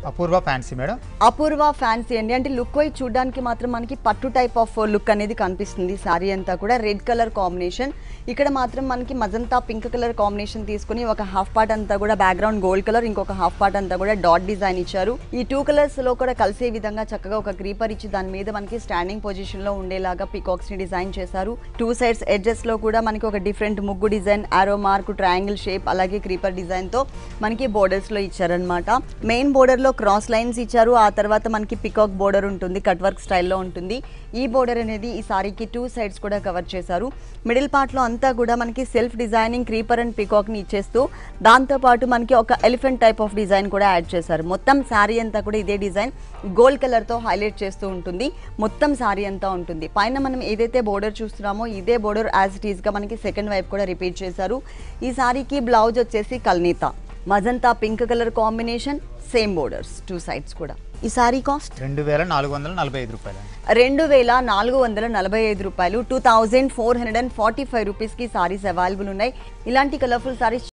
అపూర్వ fancy madam Apoorva fancy అండి అంటే look wise చూడడానికి మాత్రం మనకి పట్టు టైప్ ఆఫ్ లుక్ అనేది కనిపిస్తుంది శారీ అంతా కూడా రెడ్ కలర్ కాంబినేషన్ ఇక్కడ మాత్రం మనకి మజంతా పింక్ కలర్ కాంబినేషన్ తీసుకుని ఒక హాఫ్ పార్ట్ అంతా కూడా బ్యాక్గ్రౌండ్ గోల్డ్ కలర్ ఇంకొక హాఫ్ పార్ట్ అంతా కూడా డాట్ డిజైన్ ఇచ్చారు ఈ టూ కలర్స్ లో కూడా కలిసే విధంగా చక్కగా ఒక క్రీపర్ ఇచ్చి దాని మీద మనకి స్టాండింగ్ పొజిషన్ లో ఉండేలాగా పికాక్స్ ని డిజైన్ చేశారు టూ సైడ్స్ ఎడ్జెస్ లో కూడా మనకి ఒక డిఫరెంట్ ముగ్గు design arrow mark triangle shape అలాగే క్రీపర్ డిజైన్ తో మనకి బోర్డర్స్ లో ఇచ్చారనమాట మెయిన్ బోర్డర్ లో క్రాస్ లైన్స్ ఇచ్చారు ఆ తర్వాత మనకి పికాక్ బోర్డర్ ఉంటుంది కట్ వర్క్ స్టైల్లో ఉంటుంది ఈ బోర్డర్ అనేది ఈ సారీకి టూ సైడ్స్ కూడా కవర్ చేశారు మిడిల్ పార్ట్ లో అంతా కూడా మనకి self designing creeper and peacock ని ఇచ్చేస్తూ దాంతో పాటు మనకి ఒక ఎలిఫెంట్ టైప్ ఆఫ్ డిజైన్ కూడా యాడ్ చేశారు మొత్తం శారీ అంతా కూడా ఇదే డిజైన్ గోల్డ్ కలర్ తో హైలైట్ చేస్తూ ఉంటుంది మొత్తం శారీ అంతా ఉంటుంది పైన మనం ఏదైతే బోర్డర్ చూస్తున్నామో ఇదే బోర్డర్ యాజ్ ఇట్ ఈస్ గా మనకి సెకండ్ వైపు కూడా రిపీట్ చేశారు ఈ సారీకి బ్లౌజ్ వచ్చేసి కల్నీత magenta pink colour combination same borders two sides కూడా ఈ సారీ కాస్ట్ రెండు వేల నాలుగు వందల నలభై ఐదు రూపాయలు రెండు వేల నాలుగు వందల నలభై ఐదు రూపాయలు two thousand four hundred and forty five రూపీస్కి సారీస్ అవైలబుల్ ఉన్నాయి ఇలాంటి కలర్ఫుల్ సారీస్